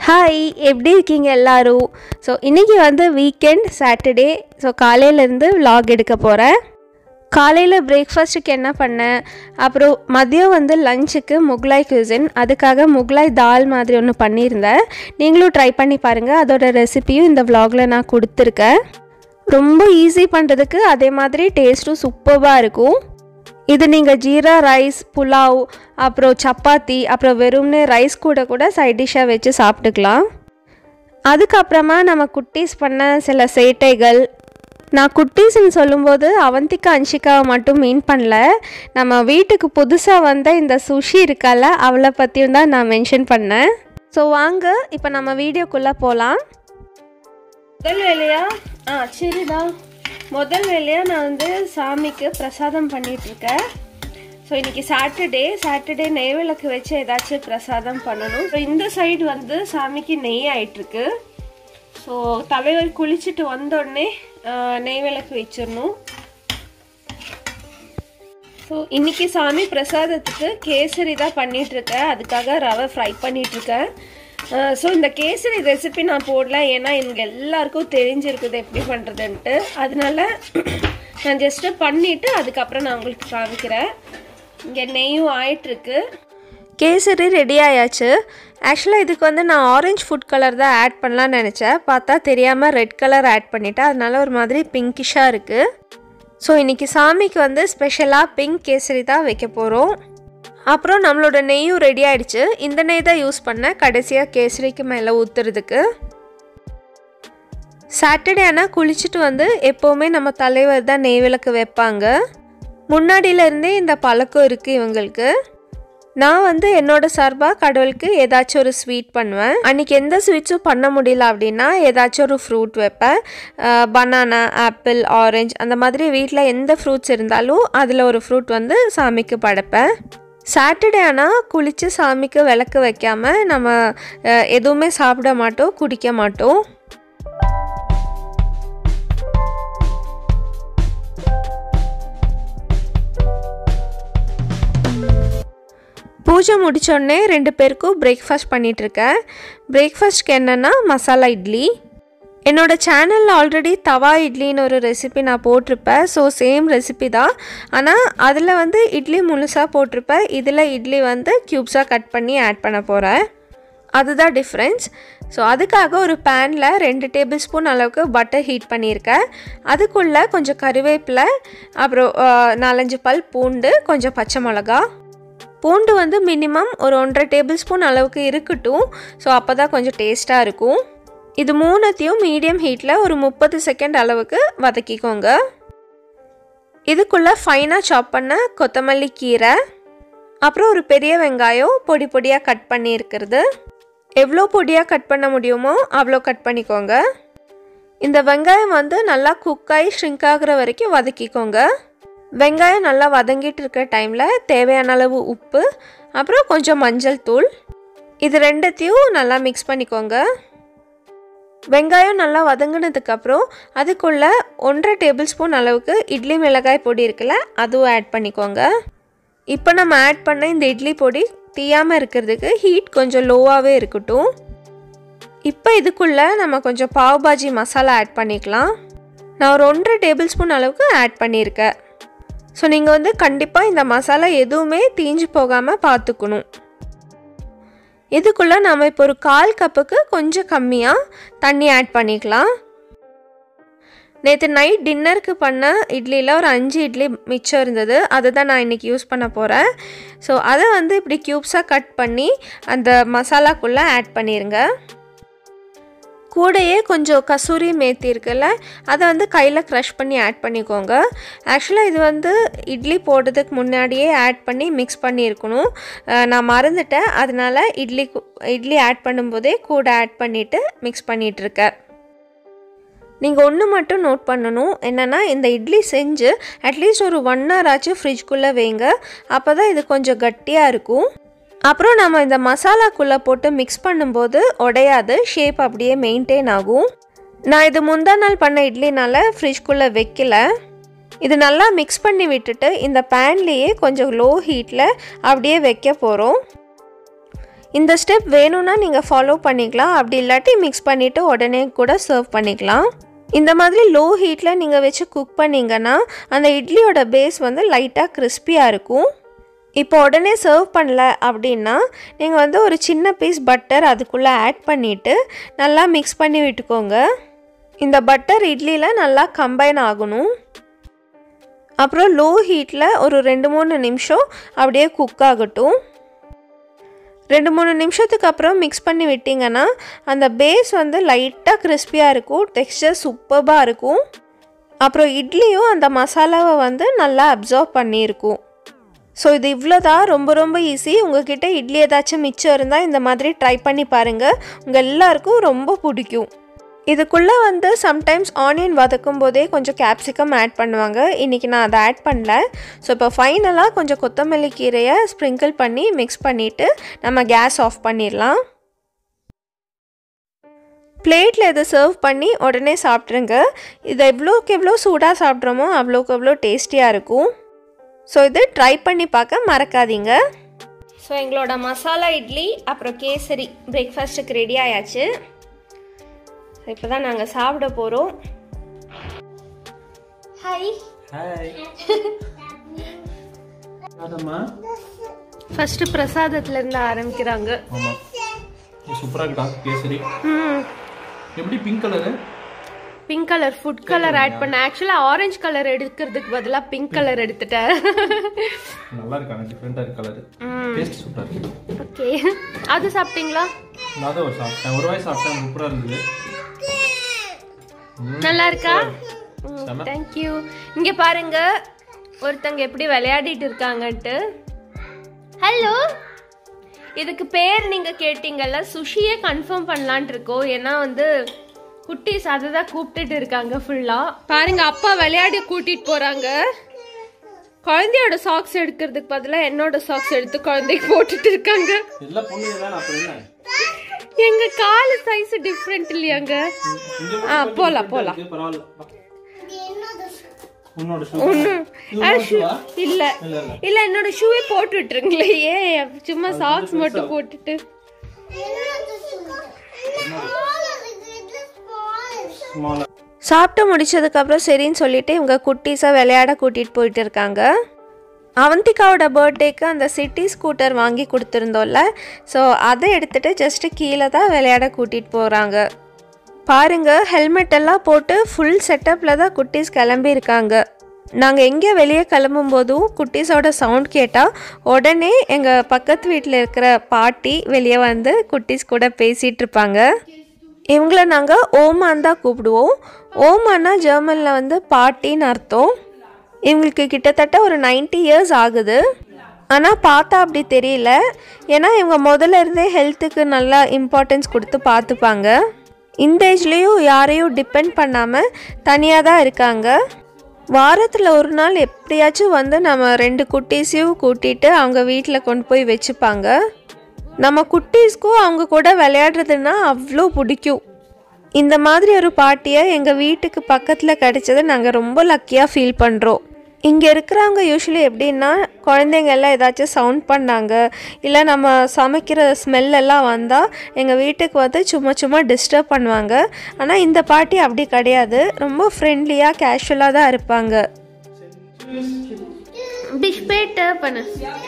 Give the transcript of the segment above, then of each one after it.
Hi எப்படி இருக்கீங்க எல்லாரும் ஸோ இன்றைக்கி வந்து வீக்கெண்ட் சாட்டர்டே ஸோ காலையிலேருந்து vlog எடுக்க போகிறேன் காலையில் பிரேக்ஃபாஸ்ட்டுக்கு என்ன பண்ணேன் அப்புறம் மதியம் வந்து லஞ்சுக்கு முக்லாய் cuisine அதுக்காக முக்லாய் தால் மாதிரி ஒன்று பண்ணியிருந்தேன் நீங்களும் ட்ரை பண்ணி பாருங்கள் அதோட ரெசிபியும் இந்த vlogல நான் கொடுத்துருக்கேன் ரொம்ப ஈஸி பண்ணுறதுக்கு அதே மாதிரி டேஸ்ட்டும் சூப்பராக இருக்கும் இது நீங்கள் ஜீரா ரைஸ் புலாவ் அப்புறம் சப்பாத்தி அப்புறம் வெறும்னே ரைஸ் கூட கூட சைட் டிஷ்ஷாக வச்சு சாப்பிட்டுக்கலாம் அதுக்கப்புறமா நம்ம குட்டீஸ் பண்ண சில சேட்டைகள் நான் குட்டீஸ்ன்னு சொல்லும்போது அவந்திகா அன்ஷிகாவை மட்டும் மீன் பண்ணல நம்ம வீட்டுக்கு புதுசாக வந்த இந்த சுஷி இருக்கால அவளை பற்றியும் தான் நான் மென்ஷன் பண்ணேன் ஸோ வாங்க இப்போ நம்ம வீடியோக்குள்ளே போகலாம் முதல் வேலையா ஆ சரிடா முதல் வேலையாக நான் வந்து சாமிக்கு பிரசாதம் பண்ணிகிட்ருக்கேன் ஸோ இன்றைக்கி சாட்டர்டே சாட்டர்டே நெய் விளக்கு வச்சு ஏதாச்சும் பிரசாதம் பண்ணணும் ஸோ இந்த சைடு வந்து சாமிக்கு நெய் ஆயிட்டிருக்கு ஸோ தலைவர் குளிச்சுட்டு வந்தோடனே நெய் விளக்கு வச்சிடணும் ஸோ இன்னைக்கு சாமி பிரசாதத்துக்கு கேசரி தான் பண்ணிகிட்ருக்கேன் அதுக்காக ரவை ஃப்ரை பண்ணிகிட்ருக்கேன் ஸோ இந்த கேசரி ரெசிபி நான் போடல ஏன்னா எனக்கு எல்லாருக்கும் தெரிஞ்சிருக்குது எப்படி பண்ணுறதுன்ட்டு அதனால நான் ஜஸ்ட்டு பண்ணிவிட்டு அதுக்கப்புறம் நான் உங்களுக்கு காமிக்கிறேன் இங்கே நெய்யும் ஆயிட்டுருக்கு கேசரி ரெடி ஆயாச்சு ஆக்சுவலாக இதுக்கு வந்து நான் ஆரஞ்சு ஃபுட் கலர் தான் ஆட் பண்ணலான்னு நினச்சேன் பார்த்தா தெரியாமல் ரெட் கலர் ஆட் பண்ணிட்டேன் அதனால ஒரு மாதிரி பிங்கிஷாக இருக்குது ஸோ இன்றைக்கி சாமிக்கு வந்து ஸ்பெஷலாக பிங்க் கேசரி தான் வைக்க போகிறோம் அப்புறம் நம்மளோட நெய்யும் ரெடி ஆயிடுச்சு இந்த நெய் தான் யூஸ் பண்ணேன் கடைசியாக கேசரிக்கு மேலே ஊற்றுறதுக்கு சாட்டர்டே ஆனால் குளிச்சுட்டு வந்து எப்போவுமே நம்ம தலைவர் தான் நெய் விளக்கு வைப்பாங்க முன்னாடியிலேருந்தே இந்த பழக்கம் இருக்குது இவங்களுக்கு நான் வந்து என்னோட சார்பாக கடவுளுக்கு ஏதாச்சும் ஒரு ஸ்வீட் பண்ணுவேன் அன்றைக்கி எந்த ஸ்வீட்ஸும் பண்ண முடியல அப்படின்னா ஏதாச்சும் ஒரு ஃப்ரூட் வைப்பேன் பனானா ஆப்பிள் ஆரஞ்சு அந்த மாதிரி வீட்டில் எந்த ஃப்ரூட்ஸ் இருந்தாலும் அதில் ஒரு ஃப்ரூட் வந்து சாமிக்கு படைப்பேன் சாட்டர்டே ஆனால் குளித்து சாமிக்கு விளக்கு வைக்காமல் நம்ம அஹ், எதுவுமே சாப்பிட மாட்டோம் குடிக்க மாட்டோம் பூஜை முடிச்சோடனே ரெண்டு பேருக்கும் பிரேக்ஃபாஸ்ட் பண்ணிகிட்ருக்கேன் பிரேக்ஃபாஸ்ட்க்கு என்னென்னா மசாலா இட்லி என்னோட சேனலில் ஆல்ரெடி தவா இட்லின்னு ஒரு ரெசிபி நான் போட்டிருப்பேன் ஸோ சேம் ரெசிபி தான் ஆனால் அதில் வந்து இட்லி முழுசாக போட்டிருப்பேன் இதில் இட்லி வந்து க்யூப்ஸாக கட் பண்ணி ஆட் பண்ண போகிறேன் அதுதான் டிஃப்ரென்ஸ் ஸோ அதுக்காக ஒரு பேனில் ரெண்டு டேபிள் ஸ்பூன் அளவுக்கு பட்டர் ஹீட் பண்ணியிருக்கேன் அதுக்குள்ளே கொஞ்சம் கருவேப்பிலை அப்புறம் ஆஹ், நாலஞ்சு பல் பூண்டு கொஞ்சம் பச்சை மிளகா பூண்டு வந்து மினிமம் ஒரு ஒன்றரை டேபிள் ஸ்பூன் அளவுக்கு இருக்கட்டும் ஸோ அப்போ தான் கொஞ்சம் டேஸ்ட்டாக இருக்கும் இது மூணுத்தையும் மீடியம் ஹீட்டில் ஒரு முப்பது செகண்ட் அளவுக்கு வதக்கிக்கோங்க இதுக்குள்ளே ஃபைனாக சாப் பண்ண கொத்தமல்லி கீரை அப்புறம் ஒரு பெரிய வெங்காயம் பொடி பொடியாக கட் பண்ணியிருக்கிறது எவ்வளோ பொடியாக கட் பண்ண முடியுமோ அவ்வளோ கட் பண்ணிக்கோங்க இந்த வெங்காயம் வந்து நல்லா குக்காகி ஷ்ரிங்க் ஆகுற வரைக்கும் வதக்கிக்கோங்க வெங்காயம் நல்லா வதங்கிட்டு இருக்கிற டைமில் தேவையான அளவு உப்பு அப்புறம் கொஞ்சம் மஞ்சள் தூள் இது ரெண்டத்தையும் நல்லா மிக்ஸ் பண்ணிக்கோங்க வெங்காயம் நல்லா வதங்கினதுக்கப்புறம் அதுக்குள்ளே ஒன்றரை டேபிள் ஸ்பூன் அளவுக்கு இட்லி மிளகாய் பொடி இருக்குல்ல அதுவும் ஆட் பண்ணிக்கோங்க இப்போ நம்ம ஆட் பண்ண இந்த இட்லி பொடி தீயாமல் இருக்கிறதுக்கு ஹீட் கொஞ்சம் லோவாகவே இருக்கட்டும் இப்போ இதுக்குள்ளே நம்ம கொஞ்சம் பாவ் பாஜி மசாலா ஆட் பண்ணிக்கலாம் நான் ஒரு ஒன்றரை டேபிள் ஸ்பூன் அளவுக்கு ஆட் பண்ணியிருக்கேன் ஸோ நீங்கள் வந்து கண்டிப்பாக இந்த மசாலா எதுவுமே தீஞ்சு போகாமல் பார்த்துக்கணும் இதுக்குள்ளே நம்ம இப்போ ஒரு கால் கப்புக்கு கொஞ்சம் கம்மியாக தண்ணி ஆட் பண்ணிக்கலாம் நேற்று நைட் டின்னருக்கு பண்ண இட்லியில் ஒரு அஞ்சு இட்லி மிச்சம் இருந்தது அதை தான் நான் இன்றைக்கி யூஸ் பண்ண போகிறேன் ஸோ அதை வந்து இப்படி க்யூப்ஸாக கட் பண்ணி அந்த மசாலாக்குள்ளே ஆட் பண்ணிடுங்க கூடையே கொஞ்சம் கசூரி மேத்தி இருக்குல்ல அதை வந்து கையில் க்ரஷ் பண்ணி ஆட் பண்ணிக்கோங்க ஆக்சுவலாக இது வந்து இட்லி போடுறதுக்கு முன்னாடியே ஆட் பண்ணி மிக்ஸ் பண்ணியிருக்கணும் அஹ் நான் மறந்துட்டேன் அதனால இட்லி கு- இட்லி ஆட் பண்ணும்போதே கூட ஆட் பண்ணிவிட்டு மிக்ஸ் பண்ணிகிட்ருக்கேன் நீங்கள் ஒன்று மட்டும் நோட் பண்ணணும் என்னென்னா இந்த இட்லி செஞ்சு அட்லீஸ்ட் ஒரு ஒன் ஹவர் ஆச்சு ஃப்ரிட்ஜ்குள்ளே வைங்க அப்போ தான் இது கொஞ்சம் கட்டியாக இருக்கும் அப்புறம் நம்ம இந்த மசாலாக்குள்ளே போட்டு மிக்ஸ் பண்ணும்போது உடையாது ஷேப் அப்படியே மெயின்டைன் ஆகும் நான் இது முந்தா நாள் பண்ண இட்லினால ஃப்ரிட்ஜ்குள்ளே வைக்கல இது நல்லா மிக்ஸ் பண்ணி விட்டுட்டு இந்த பேன்லேயே கொஞ்சம் லோ ஹீட்டில் அப்படியே வைக்க போகிறோம் இந்த ஸ்டெப் வேணும்னா நீங்கள் ஃபாலோ பண்ணிக்கலாம் அப்படி இல்லாட்டி மிக்ஸ் பண்ணிவிட்டு உடனே கூட சர்வ் பண்ணிக்கலாம் இந்த மாதிரி லோ ஹீட்டில் நீங்கள் வச்சு குக் பண்ணிங்கன்னா அந்த இட்லியோட பேஸ் வந்து லைட்டாக கிறிஸ்பியாக இருக்கும் இப்போ உடனே சர்வ் பண்ணல அப்படின்னா நீங்கள் வந்து ஒரு சின்ன பீஸ் பட்டர் அதுக்குள்ளே ஆட் பண்ணிவிட்டு நல்லா மிக்ஸ் பண்ணி விட்டுக்கோங்க இந்த பட்டர் இட்லியில் நல்லா கம்பைன் ஆகணும் அப்புறம் லோ ஹீட்டில் ஒரு ரெண்டு மூணு நிமிஷம் அப்படியே குக் ஆகட்டும் ரெண்டு மூணு நிமிஷத்துக்கு அப்புறம் மிக்ஸ் பண்ணி விட்டிங்கன்னா அந்த பேஸ் வந்து லைட்டாக கிறிஸ்பியாக இருக்கும் டெக்ஸ்டர் சூப்பர்பாக இருக்கும் அப்புறம் இட்லியும் அந்த மசாலாவை வந்து நல்லா அப்சர்வ் பண்ணியிருக்கும் ஸோ இது இவ்வளோ தான் ரொம்ப ரொம்ப ஈஸி உங்ககிட்ட இட்லி ஏதாச்சும் மிச்சம் இருந்தால் இந்த மாதிரி ட்ரை பண்ணி பாருங்கள் உங்கள் எல்லாருக்கும் ரொம்ப பிடிக்கும் இதுக்குள்ளே வந்து சம்டைம்ஸ் ஆனியன் வதக்கும் போதே கொஞ்சம் கேப்சிகம் ஆட் பண்ணுவாங்க இன்றைக்கி நான் அதை ஆட் பண்ணல ஸோ இப்போ ஃபைனலாக கொஞ்சம் கொத்தமல்லி கீரையை ஸ்ப்ரிங்கிள் பண்ணி மிக்ஸ் பண்ணிவிட்டு நம்ம கேஸ் ஆஃப் பண்ணிடலாம் பிளேட்டில் இதை சர்வ் பண்ணி உடனே சாப்பிட்ருங்க இதை எவ்வளோக்கு எவ்வளோ சூடாக சாப்பிட்றோமோ அவ்வளோக்கு எவ்வளோ டேஸ்டியாக இருக்கும் ஸோ இது ட்ரை பண்ணி பார்க்க மறக்காதீங்க ஸோ எங்களோட மசாலா இட்லி அப்புறம் கேசரி பிரேக்ஃபாஸ்ட்டுக்கு ரெடி ஆயாச்சு இப்போ தான் நாங்கள் சாப்பிட போகிறோம் ஹாய் ஹாய் அதம்மா ஃபஸ்ட்டு பிரசாதத்துலேருந்து ஆரம்பிக்கிறாங்க ஆமாம் இது சூப்பராக இருக்கா கேசரி ம் எப்படி pink colour pink colour food colour add பண்ண ஆக்சுவலாக ஆரஞ்சு கலர் எடுக்கிறதுக்கு பதிலாக பிங்க் கலர் எடுத்துட்டேன் நல்லா இருக்காங்க டிஃப்ரெண்ட்டாக இருக்கு கலரு டேஸ்ட் சூப்பராக இருக்கு ஓகே அது சாப்பிட்டீங்களா நான் தான் ஒரு சாப்பிட்டேன் ஒரு வாய் சாப்பிட்டேன் சூப்பராக இருந்தது நல்லா இருக்கா செம. தேங்க்யூ இங்க பாருங்க ஒருத்தங்க எப்படி விளையாடிட்டு இருக்காங்கன்ட்டு ஹலோ இதுக்கு பேர் நீங்க கேட்டீங்கல்ல சுஷியே கன்ஃபார்ம் பண்ணலான்ட்டு இருக்கோம் ஏன்னா வந்து குட்டீஸ் அதை தான் கூப்பிட்டுட்டு இருக்காங்க ஃபுல்லா பாருங்க அப்பா விளையாடி கூட்டிட்டு போறாங்க குழந்தையோட சாக்ஸ் எடுக்கிறதுக்கு பதிலாக என்னோட சாக்ஸ் எடுத்து குழந்தைக்கு போட்டுட்டு இருக்காங்க எல்லாம் பொண்ணுங்க தான் அப்புறம் என்ன எங்க கால் சைஸ் டிஃப்ரெண்ட் இல்லையாங்க இங்க ஆ போலாம் போலாம் இருக்கு, பரவாயில்ல உன்னோட ஷூ ஒன்றும் இல்ல இல்ல இல்ல இல்ல என்னோட ஷூவே போட்டு விட்டுருங்களே ஏன் சும்மா சாக்ஸ் மட்டும் போட்டுட்டு ஸ்மால் சாப்பிட்டு முடிச்சதுக்கப்புறம் சரின்னு சொல்லிட்டு இவங்க குட்டீஸாக விளையாட கூட்டிகிட்டு போயிட்டு இருக்காங்க அவந்திகாவோட பர்த்டேக்கு அந்த சிட்டி ஸ்கூட்டர் வாங்கி கொடுத்துருந்தோம்ல ஸோ அதை எடுத்துகிட்டு ஜஸ்ட்டு கீழே தான் விளையாட கூட்டிகிட்டு போகிறாங்க பாருங்க ஹெல்மெட் எல்லாம் போட்டு ஃபுல் செட்டப்பில் தான் குட்டீஸ் கிளம்பியிருக்காங்க நாங்கள் எங்கே வெளியே கிளம்பும்போதும் குட்டீஸோட சவுண்ட் கேட்டால் உடனே எங்கள் பக்கத்து வீட்டில் இருக்கிற பாட்டி வெளியே வந்து குட்டீஸ் கூட பேசிகிட்டு இருப்பாங்க இவங்கள நாங்கள் ஓமான் தான் கூப்பிடுவோம் ஓமான்னா ஜெர்மனில் வந்து பாட்டின்னு அர்த்தம் இவங்களுக்கு கிட்டத்தட்ட ஒரு 90 இயர்ஸ் ஆகுது ஆனால் பார்த்தா அப்படி தெரியல ஏன்னா இவங்க முதல்ல இருந்தே ஹெல்த்துக்கு நல்லா இம்பார்ட்டன்ஸ் கொடுத்து பார்த்துப்பாங்க இந்த ஏஜ்லேயும் யாரையும் டிபெண்ட் பண்ணாமல் தனியாக தான் இருக்காங்க வாரத்தில் ஒரு நாள் எப்படியாச்சும் வந்து நம்ம ரெண்டு குட்டீஸையும் கூட்டிகிட்டு அவங்க வீட்டில் கொண்டு போய் வச்சுப்பாங்க நம்ம குட்டீஸ்க்கும் அவங்க கூட விளையாடுறதுன்னா அவ்வளோ பிடிக்கும் இந்த மாதிரி ஒரு பாட்டியை எங்கள் வீட்டுக்கு பக்கத்தில் கிடைச்சது நாங்கள் ரொம்ப லக்கியாக ஃபீல் பண்ணுறோம் இங்கே இருக்கிறவங்க யூஸ்வலி எப்படின்னா குழந்தைங்க எல்லாம் ஏதாச்சும் சவுண்ட் பண்ணாங்க இல்லை நம்ம சமைக்கிற ஸ்மெல் எல்லாம் வந்தால் எங்கள் வீட்டுக்கு வந்து சும்மா சும்மா டிஸ்டர்ப் பண்ணுவாங்க ஆனால் இந்த பாட்டி அப்படி கிடையாது ரொம்ப ஃப்ரெண்ட்லியாக கேஷுவலாக தான் இருப்பாங்க பிஷ்பேட்டு பண்ணு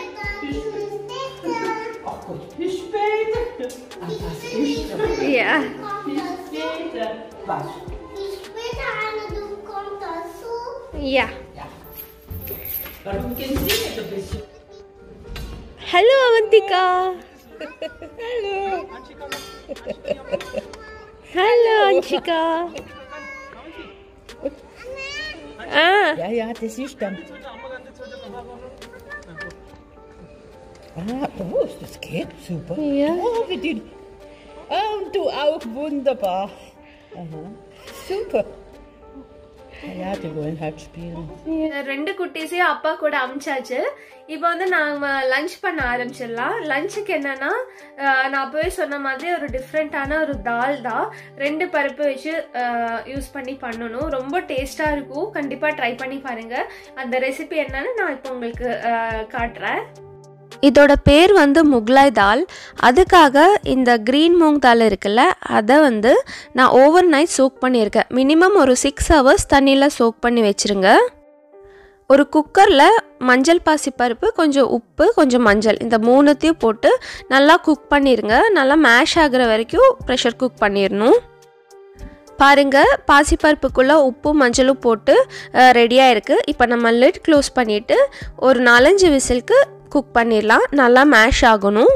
Ja. Später eine, du kommst dazu. Ja. Hallo Avantika. Hallo. Hallo Anchika. Ah, Ja, ja, das ist dann. Ah, oh, das geht super. Ja. Oh, wie die. Ah, und du auch wunderbar. Aha. Super. Ja, ja, die wollen halt spielen. ரெண்டு குட்டீஸையும் அப்பா கூட அமிச்சாச்சு இப்போ வந்து நாம lunch பண்ண ஆரம்பிச்சிடலாம் லஞ்சுக்கு என்னன்னா அஹ், நான் அப்பவே சொன்ன மாதிரி ஒரு டிஃப்ரெண்ட்டான ஒரு தால் தான் ரெண்டு பருப்பு வச்சு யூஸ் பண்ணி பண்ணணும் ரொம்ப டேஸ்டா இருக்கும் கண்டிப்பா ட்ரை பண்ணி பாருங்க அந்த ரெசிபி என்னன்னு நான் இப்போ உங்களுக்கு அஹ், காட்டுறேன் இதோட பேர் வந்து முக்லாய் தால் அதுக்காக இந்த க்ரீன் மூங் தால் இருக்குல்ல அதை வந்து நான் ஓவர் நைட் சோக் பண்ணியிருக்கேன் மினிமம் ஒரு சிக்ஸ் ஹவர்ஸ் தண்ணியில் சோக் பண்ணி வச்சுருங்க ஒரு குக்கரில் மஞ்சள் பாசி பருப்பு கொஞ்சம் உப்பு கொஞ்சம் மஞ்சள் இந்த மூணுத்தையும் போட்டு நல்லா குக் பண்ணிடுங்க நல்லா மேஷ் ஆகுற வரைக்கும் ப்ரெஷர் குக் பண்ணிடணும் பாருங்க பாசிப்பருப்புக்குள்ளே உப்பு மஞ்சளும் போட்டு ரெடியாக இருக்குது இப்போ நம்ம லிட் க்ளோஸ் பண்ணிவிட்டு ஒரு நாலஞ்சு விசிலுக்கு குக் பண்ணிடலாம் நல்லா மேஷ் ஆகணும்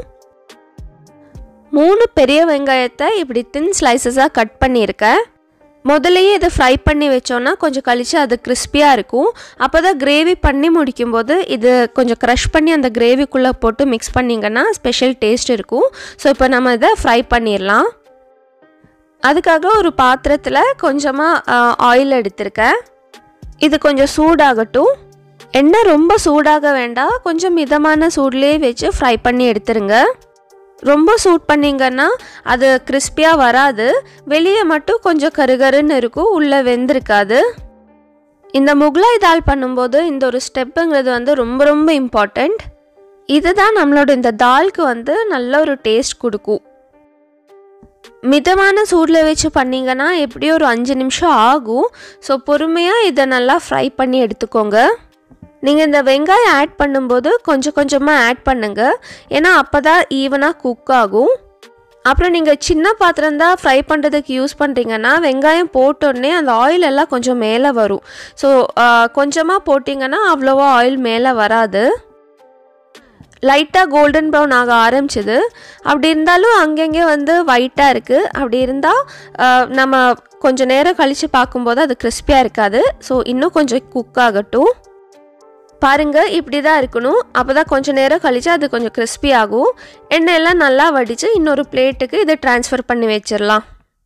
மூணு பெரிய வெங்காயத்தை இப்படி தின் ஸ்லைசஸாக கட் பண்ணியிருக்கேன் முதலையே இதை ஃப்ரை பண்ணி வச்சோன்னா கொஞ்சம் கழித்து அது கிறிஸ்பியாக இருக்கும் அப்போ தான் கிரேவி பண்ணி முடிக்கும்போது இது கொஞ்சம் க்ரஷ் பண்ணி அந்த கிரேவிக்குள்ளே போட்டு மிக்ஸ் பண்ணிங்கன்னா ஸ்பெஷல் டேஸ்ட் இருக்கும் ஸோ இப்போ நம்ம இதை ஃப்ரை பண்ணிடலாம் அதுக்காக ஒரு பாத்திரத்தில் கொஞ்சமாக ஆயில் எடுத்திருக்கேன் இது கொஞ்சம் சூடாகட்டும் எண்ணெய் ரொம்ப சூடாக வேண்டாம் கொஞ்சம் மிதமான சூட்லேயே வச்சு ஃப்ரை பண்ணி எடுத்துருங்க ரொம்ப சூட் பண்ணிங்கன்னா அது கிறிஸ்பியாக வராது வெளியே மட்டும் கொஞ்சம் கருகருன்னு இருக்கும் உள்ளே வெந்திருக்காது இந்த முகலாய் தால் பண்ணும்போது இந்த ஒரு ஸ்டெப்புங்கிறது வந்து ரொம்ப ரொம்ப இம்பார்ட்டண்ட் இதுதான் நம்மளோட இந்த தால்க்கு வந்து நல்ல ஒரு டேஸ்ட் கொடுக்கும் மிதமான சூடில் வச்சு பண்ணிங்கன்னா எப்படியும் ஒரு அஞ்சு நிமிஷம் ஆகும் ஸோ பொறுமையாக இதை நல்லா ஃப்ரை பண்ணி எடுத்துக்கோங்க நீங்கள் இந்த வெங்காயம் ஆட் பண்ணும்போது கொஞ்சம் கொஞ்சமாக ஆட் பண்ணுங்கள் ஏன்னா அப்போ தான் ஈவனாக குக் ஆகும் அப்புறம் நீங்கள் சின்ன பாத்திரம் தான் ஃப்ரை பண்ணுறதுக்கு யூஸ் பண்ணுறீங்கன்னா வெங்காயம் போட்டோடனே அந்த ஆயில் எல்லாம் கொஞ்சம் மேலே வரும் ஸோ கொஞ்சமாக போட்டிங்கன்னா அவ்வளோவா ஆயில் மேலே வராது லைட்டாக கோல்டன் ப்ரௌன் ஆக ஆரம்பிச்சிது அப்படி இருந்தாலும் அங்கங்கே வந்து ஒயிட்டாக இருக்குது அப்படி இருந்தால் நம்ம கொஞ்சம் நேரம் கழித்து பார்க்கும்போது அது கிறிஸ்பியாக இருக்காது ஸோ இன்னும் கொஞ்சம் குக் ஆகட்டும் பாருங்கள் இப்படி தான் இருக்கணும் அப்போ தான் கொஞ்சம் நேரம் கழித்து அது கொஞ்சம் கிறிஸ்பி ஆகும் எண்ணெயெல்லாம் நல்லா வடித்து இன்னொரு பிளேட்டுக்கு இதை ட்ரான்ஸ்ஃபர் பண்ணி வச்சிடலாம்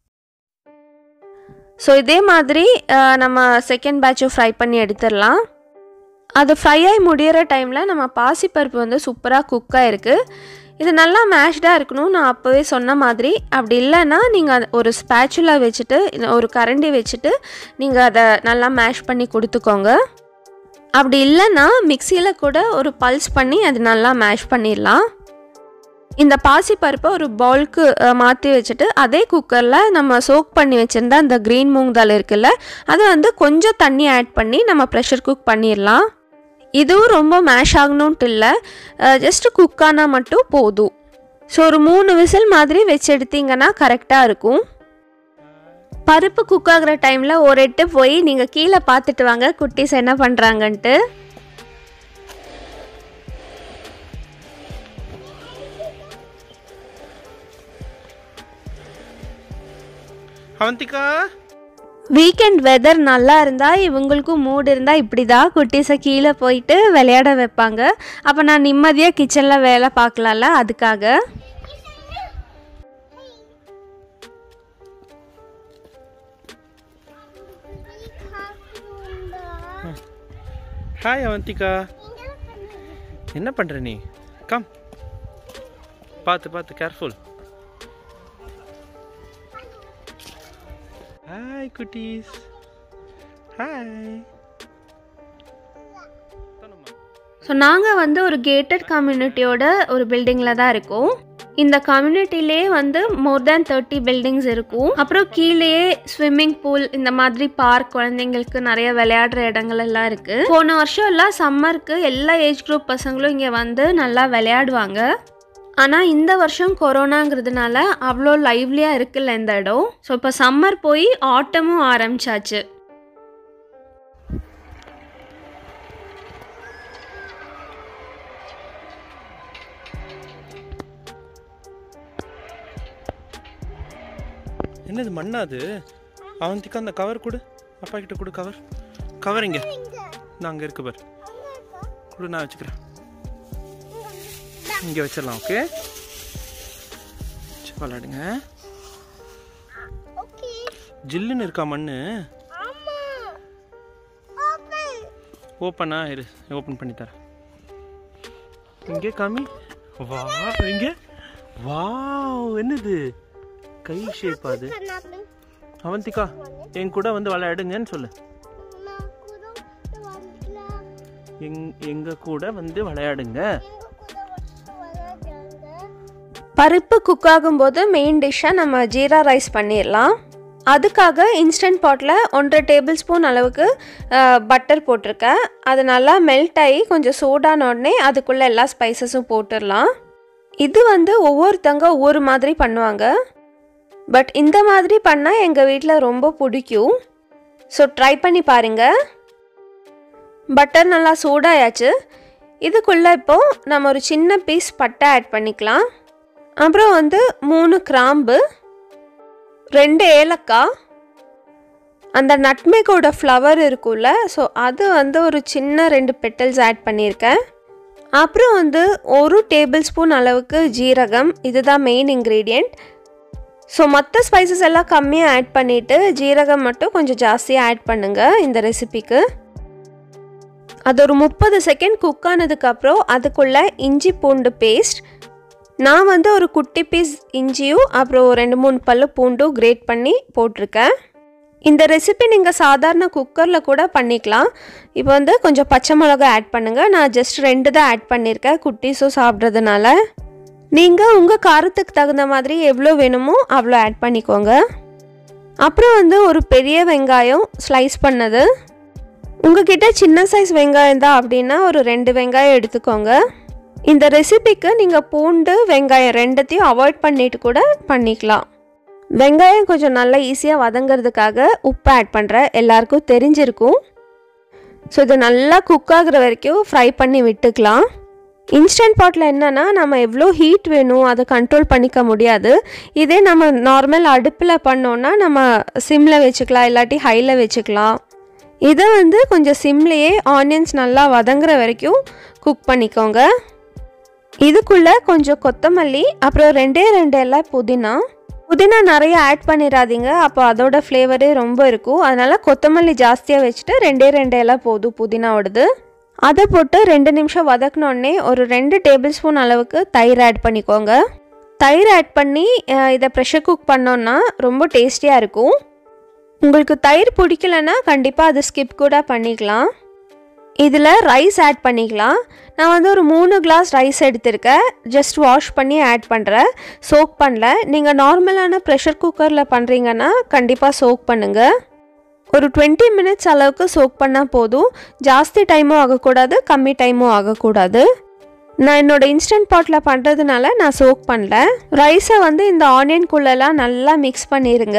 ஸோ இதே மாதிரி நம்ம செகண்ட் பேட்சும் ஃப்ரை பண்ணி எடுத்துடலாம் அது ஃப்ரை ஆகி முடியிற டைமில் நம்ம பாசிப்பருப்பு வந்து சூப்பராக குக் ஆகிருக்கு இது நல்லா மேஷ்டாக இருக்கணும் நான் அப்போவே சொன்ன மாதிரி அப்படி இல்லைன்னா நீங்கள் ஒரு ஸ்பேச்சுலா வச்சுட்டு ஒரு கரண்டி வச்சுட்டு நீங்கள் அதை நல்லா மேஷ் பண்ணி கொடுத்துக்கோங்க அப்படி இல்லைன்னா மிக்சியில் கூட ஒரு பல்ஸ் பண்ணி அது நல்லா மேஷ் பண்ணிடலாம் இந்த பாசிப்பருப்பை ஒரு பவுலுக்கு மாற்றி வச்சுட்டு அதே குக்கரில் நம்ம சோக் பண்ணி வச்சுருந்த அந்த க்ரீன் மூங் தால் இருக்குல்ல அதை வந்து கொஞ்சம் தண்ணி ஆட் பண்ணி நம்ம ப்ரெஷர் குக் பண்ணிடலாம் இதுவும் ரொம்ப மேஷ் ஆகணுன்ட்டு இல்லை ஜஸ்ட் குக் ஆனால் மட்டும் போதும் ஸோ ஒரு மூணு விசில் மாதிரி வச்சு எடுத்தீங்கன்னா கரெக்டாக இருக்கும் பருப்பு குக் ஆகிற டைமில் ஒரு எட்டு போய் நீங்கள் கீழே பார்த்துட்டு வாங்க குட்டீஸ் என்ன பண்ணுறாங்கன்ட்டு அவந்திகா வீக்கெண்ட் வெதர் நல்லா இருந்தால் இவங்களுக்கும் மூடு இருந்தால் இப்படி தான் குட்டீஸை கீழே போயிட்டு விளையாட வைப்பாங்க அப்போ நான் நிம்மதியாக கிச்சனில் வேலை பார்க்கலாம்ல அதுக்காக ஹாய் அவந்திகா என்ன பண்ற நீ கம் பார்த்து பார்த்து கேர்ஃபுல் ஹாய் குட்டீஸ் ஹாய் ஸோ நாங்கள் வந்து ஒரு கேட்டட் கம்யூனிட்டியோட ஒரு பில்டிங்கில் தான் இருக்கோம் இந்த கம்யூனிட்டிலே வந்து மோர் தேன் தேர்ட்டி பில்டிங்ஸ் இருக்கும் அப்புறம் கீழேயே ஸ்விம்மிங் பூல் இந்த மாதிரி பார்க் குழந்தைங்களுக்கு நிறைய விளையாடுற இடங்கள் எல்லாம் இருக்கு போன வருஷம் எல்லாம் சம்மருக்கு எல்லா ஏஜ் குரூப் பசங்களும் இங்கே வந்து நல்லா விளையாடுவாங்க ஆனால் இந்த வருஷம் கொரோனாங்கிறதுனால அவ்வளோ லைவ்லியாக இருக்குல்ல இந்த இடம் ஸோ இப்போ சம்மர் போய் ஆட்டமும் ஆரம்பிச்சாச்சு என்னது மண்ணா அது அவந்திகா அந்த கவர் கொடு அப்பா கிட்ட கொடு கவர் கவர் இங்க நான் அங்க இருக்கு பாரு கொடு நான் வச்சுக்கிறேன் இங்க வச்சிடலாம் ஓகே சரி, விளையாடுங்க Okay. ஜில்லுன்னு இருக்கா மண்ணு Amma. Open. ஓப்பனா இரு ஓப்பன் பண்ணி தரேன் இங்கே காமி வா இங்க வாவ் என்னது கை ஷேப் அது Kanapin. அவந்திகா என் கூட வந்து விளையாடுங்கன்னு சொல்லு Makuro. Wandla. எங் எங்க கூட வந்து விளையாடுங்க Ingo kuda பருப்பு குக் ஆகும்போது மெயின் டிஷ்ஷாக நம்ம ஜீரா ரைஸ் பண்ணிடலாம் அதுக்காக இன்ஸ்டன்ட் பாட்டில் ஒன்றரை டேபிள் ஸ்பூன் அளவுக்கு பட்டர் போட்டிருக்கேன் அது நல்லா மெல்ட் ஆகி கொஞ்சம் சூடான உடனே அதுக்குள்ளே எல்லா ஸ்பைசஸும் போட்டுடலாம் இது வந்து ஒவ்வொருத்தங்க ஒவ்வொரு மாதிரி பண்ணுவாங்க பட் இந்த மாதிரி பண்ணால் எங்கள் வீட்டில் ரொம்ப பிடிக்கும் ஸோ ட்ரை பண்ணி பாருங்கள் பட்டர் நல்லா சூடாயாச்சு இதுக்குள்ளே இப்போது நம்ம ஒரு சின்ன பீஸ் பட்டை ஆட் பண்ணிக்கலாம் அப்புறம் வந்து மூணு கிராம்பு ரெண்டு ஏலக்காய் அந்த நட்மேக்கோட ஃப்ளவர் இருக்கும்ல ஸோ அது வந்து ஒரு சின்ன ரெண்டு பெட்டல்ஸ் ஆட் பண்ணியிருக்கேன் அப்புறம் வந்து ஒரு டேபிள் ஸ்பூன் அளவுக்கு ஜீரகம் இதுதான் மெயின் இன்க்ரீடியண்ட் ஸோ மற்ற ஸ்பைசஸ் எல்லாம் கம்மியாக ஆட் பண்ணிவிட்டு ஜீரகம் மட்டும் கொஞ்சம் ஜாஸ்தியாக ஆட் பண்ணுங்கள் இந்த ரெசிபிக்கு அது ஒரு முப்பது செகண்ட் குக் ஆனதுக்கப்புறம் அதுக்குள்ளே இஞ்சி பூண்டு பேஸ்ட் நான் வந்து ஒரு குட்டி பீஸ் இஞ்சியும் அப்புறம் ரெண்டு மூணு பல்லு பூண்டும் கிரேட் பண்ணி போட்டிருக்கேன் இந்த ரெசிபி நீங்கள் சாதாரண குக்கரில் கூட பண்ணிக்கலாம் இப்போ வந்து கொஞ்சம் பச்சை மிளகா ஆட் பண்ணுங்கள் நான் ஜஸ்ட் ரெண்டு தான் ஆட் பண்ணியிருக்கேன் குட்டீஸும் சாப்பிட்றதுனால நீங்கள் உங்கள் காரத்துக்கு தகுந்த மாதிரி எவ்வளோ வேணுமோ அவ்வளோ ஆட் பண்ணிக்கோங்க அப்புறம் வந்து ஒரு பெரிய வெங்காயம் ஸ்லைஸ் பண்ணது உங்ககிட்ட சின்ன சைஸ் வெங்காயம் தான் அப்படின்னா ஒரு ரெண்டு வெங்காயம் எடுத்துக்கோங்க இந்த ரெசிபிக்கு நீங்கள் பூண்டு வெங்காயம் ரெண்டத்தையும் அவாய்ட் பண்ணிட்டு கூட பண்ணிக்கலாம் வெங்காயம் கொஞ்சம் நல்லா ஈஸியாக வதங்கிறதுக்காக உப்பு ஆட் பண்ணுறேன் எல்லாருக்கும் தெரிஞ்சிருக்கும் ஸோ இது நல்லா குக் ஆகுற வரைக்கும் ஃப்ரை பண்ணி விட்டுக்கலாம் இன்ஸ்டன்ட் பாட்டில் என்னென்னா நம்ம எவ்வளோ ஹீட் வேணும் அதை கண்ட்ரோல் பண்ணிக்க முடியாது இதே நம்ம நார்மல் அடுப்பில் பண்ணோன்னா நம்ம சிம்மில் வச்சுக்கலாம் இல்லாட்டி ஹையில் வச்சுக்கலாம் இதை வந்து கொஞ்சம் சிம்லேயே ஆனியன்ஸ் நல்லா வதங்குற வரைக்கும் குக் பண்ணிக்கோங்க இதுக்குள்ளே கொஞ்சம் கொத்தமல்லி அப்புறம் ரெண்டே ரெண்டு எல்லாம் புதினா புதினா நிறைய ஆட் பண்ணிடாதீங்க அப்போ அதோட ஃப்ளேவரே ரொம்ப இருக்கும் அதனால் கொத்தமல்லி ஜாஸ்தியாக வச்சுட்டு ரெண்டே ரெண்டு எல்லாம் போதும் புதினாவோடது அதை போட்டு ரெண்டு நிமிஷம் வதக்கினோடனே ஒரு ரெண்டு டேபிள் ஸ்பூன் அளவுக்கு தயிர் ஆட் பண்ணிக்கோங்க தயிர் ஆட் பண்ணி அஹ், இதை ப்ரெஷர் குக் பண்ணோன்னா ரொம்ப டேஸ்டியாக இருக்கும் உங்களுக்கு தயிர் பிடிக்கலன்னா கண்டிப்பாக அது ஸ்கிப் கூட பண்ணிக்கலாம் இதில் ரைஸ் ஆட் பண்ணிக்கலாம் நான் வந்து ஒரு மூணு கிளாஸ் ரைஸ் எடுத்திருக்கேன் ஜஸ்ட் வாஷ் பண்ணி ஆட் பண்ணுறேன் சோக் பண்ணல நீங்கள் நார்மலான ப்ரெஷர் குக்கரில் பண்ணுறீங்கன்னா கண்டிப்பாக சோக் பண்ணுங்கள் ஒரு டுவெண்ட்டி மினிட்ஸ் அளவுக்கு சோக் பண்ணால் போதும் ஜாஸ்தி டைமும் ஆகக்கூடாது கம்மி டைமும் ஆகக்கூடாது நான் என்னோட இன்ஸ்டன்ட் பாட்டில் பண்ணுறதுனால நான் சோக் பண்ணல ரைஸை வந்து இந்த ஆனியன்குள்ளெல்லாம் நல்லா மிக்ஸ் பண்ணிடுங்க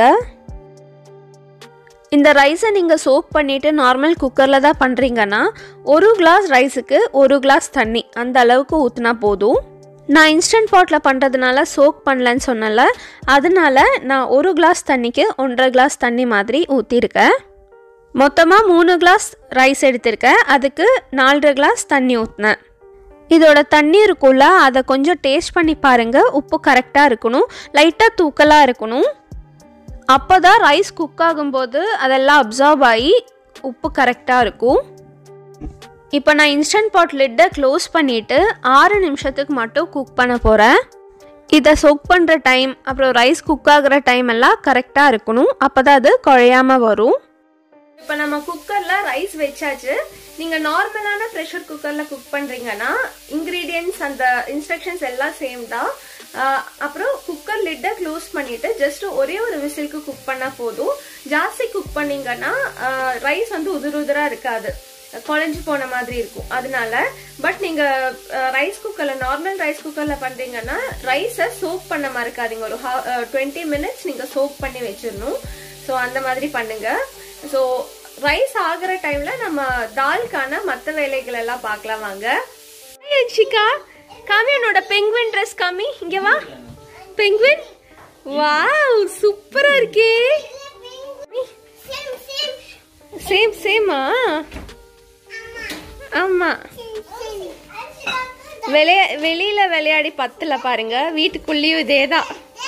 இந்த ரைஸை நீங்கள் சோக் பண்ணிவிட்டு நார்மல் குக்கரில் தான் பண்ணுறீங்கன்னா ஒரு கிளாஸ் ரைஸுக்கு ஒரு கிளாஸ் தண்ணி அந்த அளவுக்கு ஊற்றினா போதும் நான் இன்ஸ்டன்ட் பாட்டில் பண்ணுறதுனால சோக் பண்ணலன்னு சொன்னல அதனால நான் ஒரு கிளாஸ் தண்ணிக்கு ஒன்றரை கிளாஸ் தண்ணி மாதிரி ஊற்றிருக்கேன் மொத்தமாக மூணு கிளாஸ் ரைஸ் எடுத்திருக்கேன் அதுக்கு நாலரை கிளாஸ் தண்ணி ஊற்றினேன் இதோட தண்ணி இருக்கும்ல அதை கொஞ்சம் டேஸ்ட் பண்ணி பாருங்கள் உப்பு கரெக்டாக இருக்கணும் லைட்டாக தூக்கலாக இருக்கணும் அப்போ தான் ரைஸ் குக் ஆகும்போது அதெல்லாம் அப்சார்ப் ஆகி உப்பு கரெக்டாக இருக்கும் இப்போ நான் இன்ஸ்டன்ட் பாட் லிட்டை க்ளோஸ் பண்ணிவிட்டு ஆறு நிமிஷத்துக்கு மட்டும் குக் பண்ண போகிறேன் இதை சொக் பண்ணுற டைம் அப்புறம் ரைஸ் குக் ஆகுற டைம் எல்லாம் கரெக்டாக இருக்கணும் அப்போ தான் அது குழையாம வரும் இப்போ நம்ம குக்கரில் ரைஸ் வச்சாச்சு நீங்கள் நார்மலான ப்ரெஷர் குக்கரில் குக் பண்ணுறீங்கன்னா இன்க்ரீடியன்ட்ஸ் அந்த இன்ஸ்ட்ரக்ஷன்ஸ் எல்லாம் சேம் தான் ஆஹ் அப்புறம் குக்கர் லிட்டை க்ளோஸ் பண்ணிட்டு ஜஸ்ட் ஒரே ஒரு விசிலுக்கு குக் பண்ணால் போதும் ஜாஸ்தி குக் பண்ணீங்கன்னா ரைஸ் வந்து உதிர் உதிராக இருக்காது குழஞ்சு போன மாதிரி இருக்கும் அதனால பட் நீங்க ரைஸ் குக்கர்ல நார்மல் ரைஸ் குக்கர்ல பண்றீங்கன்னா ரைஸை சோக் பண்ண மறக்காதீங்க ஒரு டுவெண்ட்டி மினிட்ஸ் நீங்க சோக் பண்ணி வச்சிடணும் ஸோ அந்த மாதிரி பண்ணுங்க ஸோ ரைஸ் ஆகுற டைம்ல நம்ம தால்க்கான மற்ற வேலைகள் எல்லாம் பார்க்கலாம் வாங்க சிக்கா காமி என்னோட பெங்குவின் ட்ரெஸ் காமி இங்க வா பெங்குவின் வாவ் சூப்பரா இருக்கே Sim, sim, சேம் சேமா ஆமா sim, sim. வெளிய வெளியில விளையாடி பத்துல பாருங்க வீட்டுக்குள்ளேயும் இதே தான்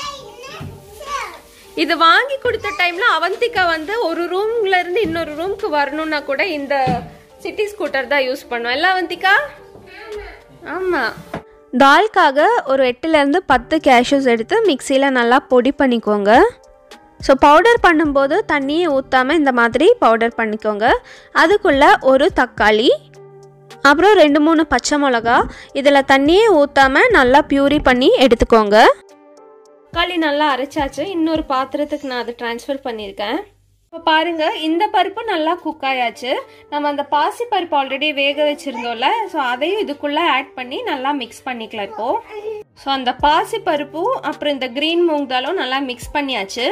இது வாங்கி கொடுத்த டைம்ல அவந்திகா வந்து ஒரு ரூம்ல இருந்து இன்னொரு ரூம்க்கு வரணும்னா கூட இந்த சிட்டி ஸ்கூட்டர் தான் யூஸ் பண்ணுவோம் இல்ல அவந்திகா ஆமா தால்க்காக ஒரு எட்டுலேருந்து பத்து கேஷ்யூஸ் எடுத்து மிக்சியில் நல்லா பொடி பண்ணிக்கோங்க ஸோ பவுடர் பண்ணும்போது தண்ணியை ஊற்றாமல் இந்த மாதிரி பவுடர் பண்ணிக்கோங்க அதுக்குள்ளே ஒரு தக்காளி அப்புறம் ரெண்டு மூணு பச்சை மிளகா இதில் தண்ணியே ஊற்றாமல் நல்லா பியூரி பண்ணி எடுத்துக்கோங்க தக்காளி நல்லா அரைச்சாச்சு இன்னொரு பாத்திரத்துக்கு நான் அதை ட்ரான்ஸ்ஃபர் பண்ணியிருக்கேன் இப்போ பாருங்க இந்த பருப்பு நல்லா குக் ஆயாச்சு நம்ம அந்த பாசி பருப்பு ஆல்ரெடி வேக வச்சிருந்தோம்ல ஸோ அதையும் இதுக்குள்ள ஆட் பண்ணி நல்லா மிக்ஸ் பண்ணிக்கலாம் இப்போ ஸோ அந்த பாசி பருப்பும் அப்புறம் இந்த க்ரீன் மூங் தாலும் நல்லா மிக்ஸ் பண்ணியாச்சு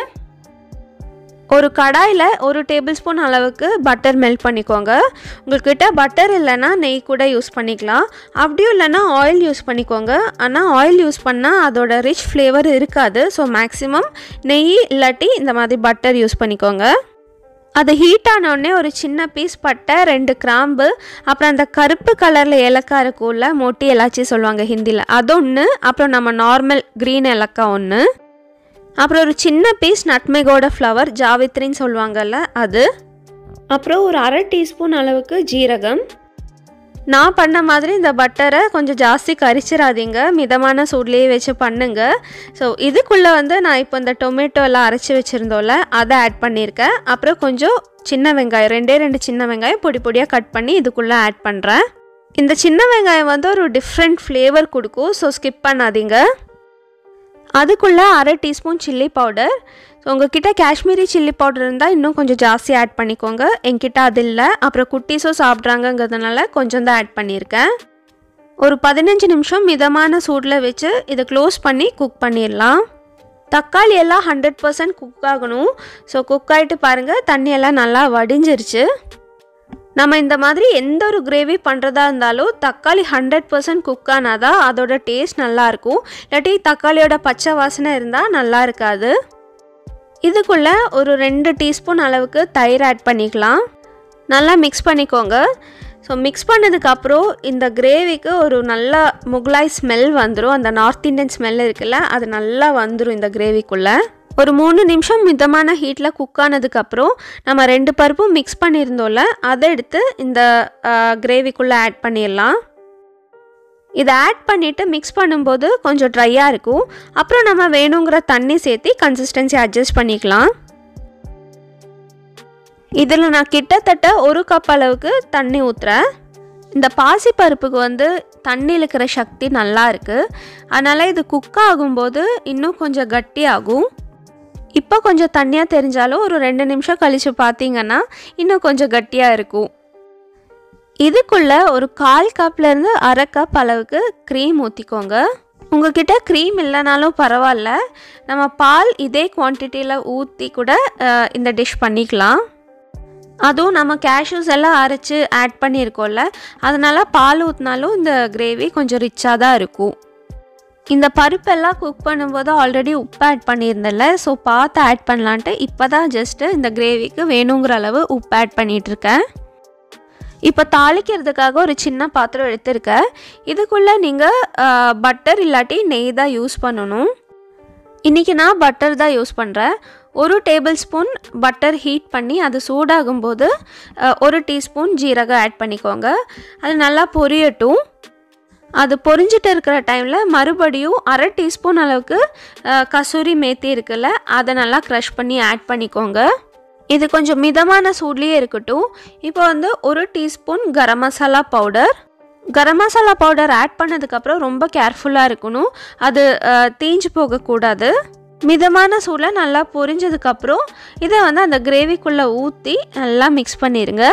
ஒரு கடாயில் ஒரு டேபிள் ஸ்பூன் அளவுக்கு பட்டர் மெல்ட் பண்ணிக்கோங்க உங்கள்கிட்ட பட்டர் இல்லைன்னா நெய் கூட யூஸ் பண்ணிக்கலாம் அப்படியும் இல்லைன்னா ஆயில் யூஸ் பண்ணிக்கோங்க ஆனால் ஆயில் யூஸ் பண்ணால் அதோட ரிச் ஃப்ளேவர் இருக்காது ஸோ மேக்ஸிமம் நெய் இல்லாட்டி இந்த மாதிரி பட்டர் யூஸ் பண்ணிக்கோங்க அது ஹீட் ஆனோடனே ஒரு சின்ன பீஸ் பட்டை ரெண்டு கிராம்பு அப்புறம் அந்த கருப்பு கலரில் ஏலக்காய் இருக்கும்ல மொட்டி எலாச்சி சொல்லுவாங்க ஹிந்தியில் அது ஒன்று அப்புறம் நம்ம நார்மல் க்ரீன் ஏலக்காய் ஒன்று அப்புறம் ஒரு சின்ன பீஸ் நட்மெகோட ஃப்ளவர் ஜாவித்ரின்னு சொல்லுவாங்கல்ல அது அப்புறம் ஒரு அரை டீஸ்பூன் அளவுக்கு ஜீரகம் நான் பண்ண மாதிரி இந்த பட்டரை கொஞ்சம் ஜாஸ்தி கரிச்சிடாதீங்க மிதமான சூட்லேயே வச்சு பண்ணுங்க ஸோ இதுக்குள்ளே வந்து நான் இப்போ இந்த டொமேட்டோ எல்லாம் அரைச்சி வச்சுருந்தோம்ல அதை ஆட் பண்ணியிருக்கேன் அப்புறம் கொஞ்சம் சின்ன வெங்காயம் ரெண்டே ரெண்டு சின்ன வெங்காயம் பொடி பொடியாக கட் பண்ணி இதுக்குள்ளே ஆட் பண்ணுறேன் இந்த சின்ன வெங்காயம் வந்து ஒரு டிஃப்ரெண்ட் ஃப்ளேவர் கொடுக்கும் ஸோ ஸ்கிப் பண்ணாதீங்க அதுக்குள்ளே அரை டீஸ்பூன் சில்லி பவுடர் ஸோ உங்ககிட்ட காஷ்மீரி சில்லி பவுடர் இருந்தால் இன்னும் கொஞ்சம் ஜாஸ்தி ஆட் பண்ணிக்கோங்க என்கிட்ட அது இல்லை அப்புறம் குட்டீஸும் சாப்பிட்றாங்கங்கிறதுனால கொஞ்சம் தான் ஆட் பண்ணியிருக்கேன் ஒரு பதினஞ்சு நிமிஷம் மிதமான சூடில் வச்சு இதை க்ளோஸ் பண்ணி குக் பண்ணிடலாம் தக்காளி எல்லாம் ஹண்ட்ரட் பர்சன்ட் குக் ஆகணும் ஸோ குக் ஆகிட்டு பாருங்கள் தண்ணி எல்லாம் நல்லா வடிஞ்சிருச்சு நம்ம இந்த மாதிரி எந்த ஒரு கிரேவி பண்ணுறதா இருந்தாலும் தக்காளி ஹண்ட்ரட் பர்சன்ட் குக் ஆனால் தான் அதோட டேஸ்ட் நல்லாயிருக்கும் இல்லாட்டி தக்காளியோட பச்சை வாசனை இருந்தால் நல்லா இருக்காது இதுக்குள்ளே ஒரு ரெண்டு டீஸ்பூன் அளவுக்கு தயிர் ஆட் பண்ணிக்கலாம் நல்லா மிக்ஸ் பண்ணிக்கோங்க ஸோ மிக்ஸ் பண்ணதுக்கப்புறம் இந்த கிரேவிக்கு ஒரு நல்ல முகலாய் ஸ்மெல் வந்துடும் அந்த நார்த் இந்தியன் ஸ்மெல் இருக்குல்ல அது நல்லா வந்துடும் இந்த கிரேவிக்குள்ளே ஒரு மூணு நிமிஷம் மிதமான ஹீட்டில் குக் ஆனதுக்கப்புறம் நம்ம ரெண்டு பருப்பும் மிக்ஸ் பண்ணியிருந்தோம்ல அதை எடுத்து இந்த கிரேவிக்குள்ளே ஆட் பண்ணிடலாம் இதை ஆட் பண்ணிவிட்டு மிக்ஸ் பண்ணும்போது கொஞ்சம் ட்ரையாக இருக்கும் அப்புறம் நம்ம வேணுங்கிற தண்ணி சேர்த்து கன்சிஸ்டன்சி அட்ஜஸ்ட் பண்ணிக்கலாம் இதில் நான் கிட்டத்தட்ட ஒரு கப் அளவுக்கு தண்ணி ஊற்றுறேன் இந்த பாசி பருப்புக்கு வந்து தண்ணி இழுக்கிற சக்தி நல்லா இருக்குது அதனால் இது குக் ஆகும்போது இன்னும் கொஞ்சம் கட்டியாகும் இப்போ கொஞ்சம் தண்ணியாக தெரிஞ்சாலும் ஒரு ரெண்டு நிமிஷம் கழித்து பார்த்தீங்கன்னா இன்னும் கொஞ்சம் கட்டியாக இருக்கும் இதுக்குள்ளே ஒரு கால் கப்லேருந்து அரை கப் அளவுக்கு க்ரீம் ஊற்றிக்கோங்க உங்ககிட்ட க்ரீம் இல்லைனாலும் பரவாயில்ல நம்ம பால் இதே குவான்டிட்டியில் ஊற்றி கூட அஹ், இந்த டிஷ் பண்ணிக்கலாம் அதுவும் நம்ம கேஷ்யூஸ் எல்லாம் அரைச்சி ஆட் பண்ணியிருக்கோம்ல அதனால் பால் ஊற்றினாலும் இந்த கிரேவி கொஞ்சம் ரிச்சாக தான் இருக்கும் இந்த பருப்பெல்லாம் குக் பண்ணும்போது ஆல்ரெடி உப்பு ஆட் பண்ணியிருந்தேன்ல ஸோ பார்த்து ஆட் பண்ணலான்ட்டு இப்போ தான் ஜஸ்ட்டு இந்த கிரேவிக்கு வேணுங்கிற அளவு உப்பு ஆட் பண்ணிகிட்ருக்கேன் இப்போ தாளிக்கிறதுக்காக ஒரு சின்ன பாத்திரம் எடுத்திருக்கேன் இதுக்குள்ளே நீங்கள் பட்டர் இல்லாட்டி நெய் தான் யூஸ் பண்ணணும் இன்றைக்கி நான் பட்டர் தான் யூஸ் பண்ணுறேன் ஒரு டேபிள் ஸ்பூன் பட்டர் ஹீட் பண்ணி அது சூடாகும்போது அஹ், ஒரு டீஸ்பூன் ஜீரகம் ஆட் பண்ணிக்கோங்க அது நல்லா பொரியட்டும் அது பொரிஞ்சிட்டு இருக்கிற டைமில் மறுபடியும் அரை டீஸ்பூன் அளவுக்கு அஹ், கசூரி மேத்தி இருக்குல்ல அதை நல்லா க்ரஷ் பண்ணி ஆட் பண்ணிக்கோங்க இது கொஞ்சம் மிதமான சூட்லேயே இருக்கட்டும் இப்போ வந்து ஒரு teaspoon garam masala powder garam masala powder add பண்ணதுக்கப்புறம் ரொம்ப கேர்ஃபுல்லாக இருக்கணும் அது அஹ், தீஞ்சு போகக்கூடாது மிதமான சூடில் நல்லா பொரிஞ்சதுக்கப்புறம் இதை வந்து அந்த கிரேவிக்குள்ளே ஊற்றி நல்லா மிக்ஸ் பண்ணிடுங்க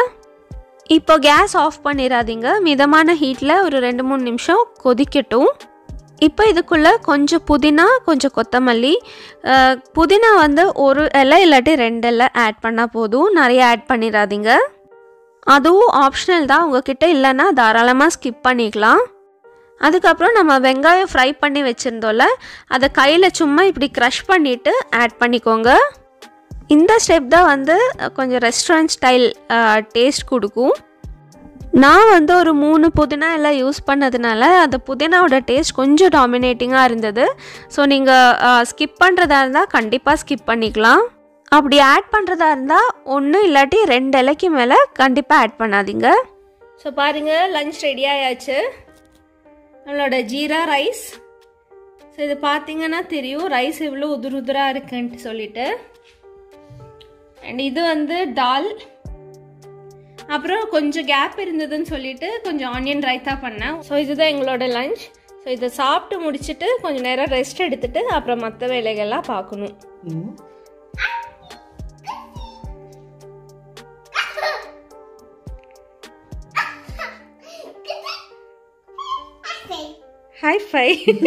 இப்போ கேஸ் ஆஃப் பண்ணிடாதீங்க மிதமான ஹீட்டில் ஒரு ரெண்டு மூணு நிமிஷம் கொதிக்கட்டும் இப்போ இதுக்குள்ளே கொஞ்சம் புதினா கொஞ்சம் கொத்தமல்லி அஹ், புதினா வந்து ஒரு இலை இல்லாட்டி ரெண்டு இலை ஆட் பண்ணால் போதும் நிறைய ஆட் பண்ணிடாதீங்க அதுவும் ஆப்ஷனல் தான் உங்ககிட்ட இல்லைன்னா தாராளமாக ஸ்கிப் பண்ணிக்கலாம் அதுக்கப்புறம் நம்ம வெங்காயம் ஃப்ரை பண்ணி வச்சுருந்தோம்ல அதை கையில் சும்மா இப்படி க்ரஷ் பண்ணிவிட்டு ஆட் பண்ணிக்கோங்க இந்த ஸ்டெப் தான் வந்து அஹ், கொஞ்சம் ரெஸ்டாரண்ட் ஸ்டைல் டேஸ்ட் கொடுக்கும் நான் வந்து ஒரு மூணு புதினா எல்லாம் யூஸ் பண்ணதுனால அந்த புதினாவோட டேஸ்ட் கொஞ்சம் டாமினேட்டிங்காக இருந்தது ஸோ நீங்கள் ஸ்கிப் பண்ணுறதா இருந்தால் கண்டிப்பாக ஸ்கிப் பண்ணிக்கலாம் அப்படி ஆட் பண்ணுறதா இருந்தால் ஒன்று இல்லாட்டி ரெண்டு இலைக்கு மேலே கண்டிப்பாக ஆட் பண்ணாதீங்க ஸோ பாருங்கள் லஞ்ச் ரெடி ஆயாச்சு நம்மளோட ஜீரா ரைஸ் ஸோ இது பார்த்தீங்கன்னா தெரியும் ரைஸ் எவ்வளோ உதுரு உதுராக இருக்குன்ட்டு சொல்லிட்டு அண்ட் இது வந்து டால் அப்புறம் கொஞ்சம் கேப் இருந்ததுன்னு சொல்லிட்டு கொஞ்சம் ஆனியன் ரைத்தா பண்ணேன் ஸோ இதுதான் எங்களோட லஞ்ச் ஸோ இதை சாப்பிட்டு முடிச்சுட்டு கொஞ்சம் நேரம் ரெஸ்ட் எடுத்துட்டு அப்புறம் மற்ற வேலைகள்லாம் பார்க்கணும் ஹை ஃபை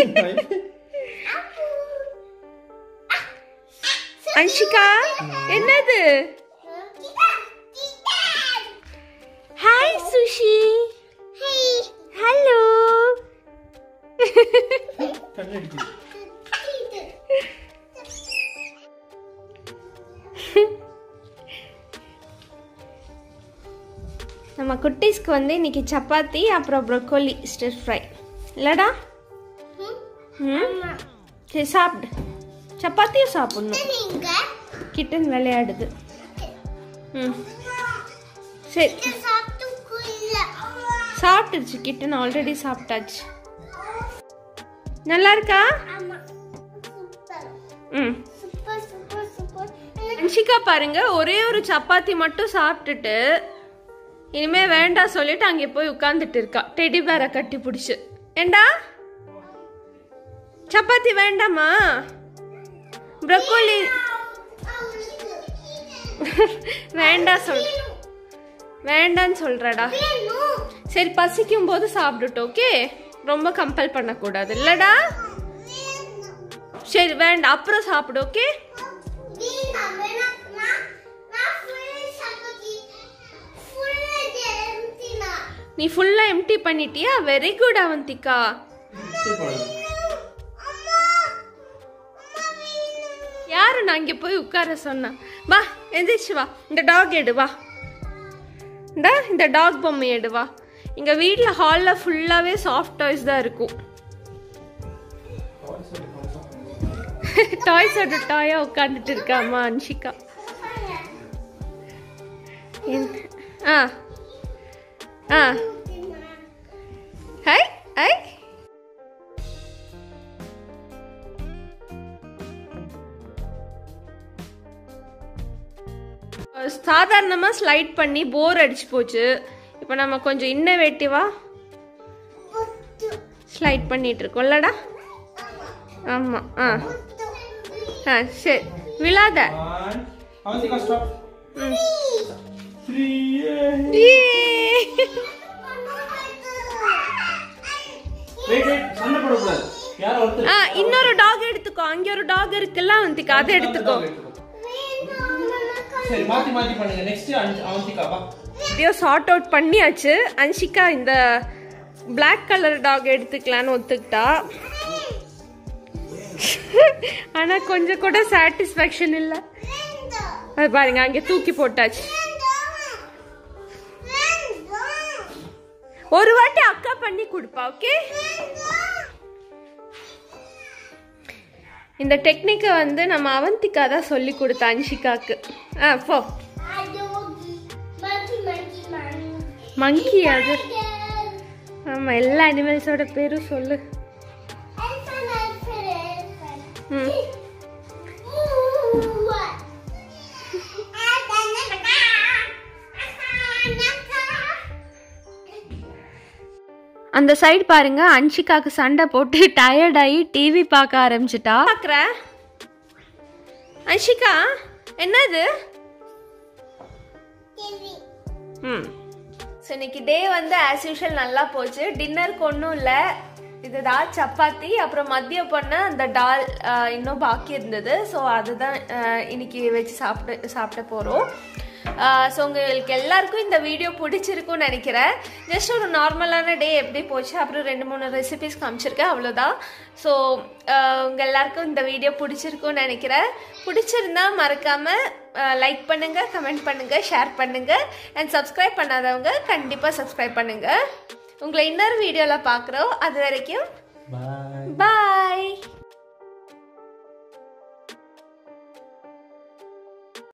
அன்ஷிகா என்னது ஹாய் சுஷி ஹலோ கண்ணடிக்குது நம்ம குட்டீஸ்க்கு வந்து இன்னைக்கு சப்பாத்தி அப்புறம் ப்ரொக்கோலி ஸ்டிர் ஃப்ரை இல்லடா ம் சரி சாப்பிடு சப்பாத்தியும் சாப்பிடணும் நீங்க கிட்டன் விளையாடுது ம் சரி சாப்பிட்டுக்குள்ள சாப்பிட்டுருச்சு கிட்டன் ஆல்ரெடி சாப்பிட்டாச்சு நல்லா இருக்கா ஆமா சூப்பர் ம் சூப்பர் சூப்பர் சூப்பர் அன்ஷிகா பாருங்க ஒரே ஒரு சப்பாத்தி மட்டும் சாப்பிட்டுட்டு இனிமே வேண்டாம் சொல்லிட்டு அங்கே போய் உட்காந்துட்டு இருக்கா டெடி பேரை கட்டி பிடிச்சு ஏண்டா சப்பாத்தி வேண்டாமா ப்ரொக்கோலி வேண்டாம் சொல் வேண்டான்னு சொல்றடா வேணும் சரி பசிக்கும் போது சாப்பிட்டுட்டோம் ஓகே ரொம்ப கம்பல் பண்ணக்கூடாது இல்லடா சரி வேண்டாம் அப்புறம் சாப்பிடு ஓகே வேணாம் வேணாம் நான் நான் ஃபுல் சப்பாத்தி ஃபுல் எம்டினா நீ ஃபுல்லா எம்டி பண்ணிட்டியா வெரி குட் அவந்திகா அம்மா அம்மா வேணும் யாரு நான் இங்க போய் உட்கார சொன்னேன் வா எந்திரிச்சு வா இந்த டாக் எடு வா இந்த இந்த டாக் பொம்மை எடு வா இங்க வீட்ல ஹால்ல ஃபுல்லாவே சாஃப்ட் டாய்ஸ் தான் இருக்கும் டாய்ஸோட டாயா உட்காந்துட்டு இருக்காமா அன்ஷிகா என்ன- ஆ ஆ ஹை ஹை சாதாரணமாக ஸ்லைட் பண்ணி போர் அடிச்சு போச்சு இப்போ நம்ம கொஞ்சம் இன்னோவேட்டிவாக ஸ்லைட் பண்ணிட்டு இருக்கோம்லடா ஆமாம் ஆ ஆ சரி விழாத One. அவந்திகா ஸ்டாப் ம் த்ரீ வெயிட் வெயிட் சண்டை போடக்கூடாது யாரும் ஒருத்தர் ஆ இன்னொரு டாக் எடுத்துக்கோ அங்கே ஒரு டாக் இருக்குல்ல அவந்திகா அதை எடுத்துக்கோ சரி மாத்தி மாத்தி பண்ணுங்க நெக்ஸ்ட் அவந்திகா வா எப்படியோ சார்ட் அவுட் பண்ணியாச்சு அன்ஷிகா இந்த Black கலர் டாக் எடுத்துக்கலான்னு ஒத்துக்கிட்டா ஆனா கொஞ்சம் கூட சாட்டிஸ்ஃபேக்ஷன் இல்லை அது பாருங்க அங்கே தூக்கி போட்டாச்சு ஒரு வாட்டி அக்கா பண்ணி கொடுப்பா ஓகே இந்த டெக்னிக்கை வந்து நம்ம அவந்திகா தான் சொல்லி கொடுத்தா அன்ஷிகாக்கு ஆ போ மங்கி அது ஆமா எல்லா அனிமல்ஸோட பேரும் சொல்லு ம் அந்த சைடு பாருங்க அன்ஷிகாக்கு சண்டை போட்டு டயர்ட் ஆகி டிவி பார்க்க ஆரம்பிச்சிட்டா பார்க்குற அன்ஷிகா என்னது ம் ஸோ இன்னைக்கு டே வந்து ஆஸ் யூஷுவல் நல்லா போச்சு டின்னருக்கு ஒன்றும் இல்லை இதுதான் சப்பாத்தி அப்புறம் மதியம் பண்ண அந்த டால் ஆஹ், இன்னும் பாக்கி இருந்தது ஸோ அதுதான் ஆஹ், இன்னைக்கு வச்சு சாப்பிட்டு சாப்பிட போகிறோம் ஸோ உங்களுக்கு எல்லாருக்கும் இந்த வீடியோ பிடிச்சிருக்கும்னு நினைக்கிறேன் ஜஸ்ட் ஒரு நார்மலான டே எப்படி போச்சு அப்புறம் ரெண்டு மூணு ரெசிபிஸ் காமிச்சிருக்கேன் அவ்வளோதான் ஸோ உங்கள் எல்லாருக்கும் இந்த வீடியோ பிடிச்சிருக்கும்னு நினைக்கிறேன் பிடிச்சிருந்தா மறக்காமல் லைக் பண்ணுங்கள் கமெண்ட் பண்ணுங்கள் ஷேர் பண்ணுங்கள் அண்ட் சப்ஸ்கிரைப் பண்ணாதவங்க கண்டிப்பாக சப்ஸ்கிரைப் பண்ணுங்கள் உங்களை இன்னொரு வீடியோவில் பார்க்குறோம் அது வரைக்கும் பாய் பாய்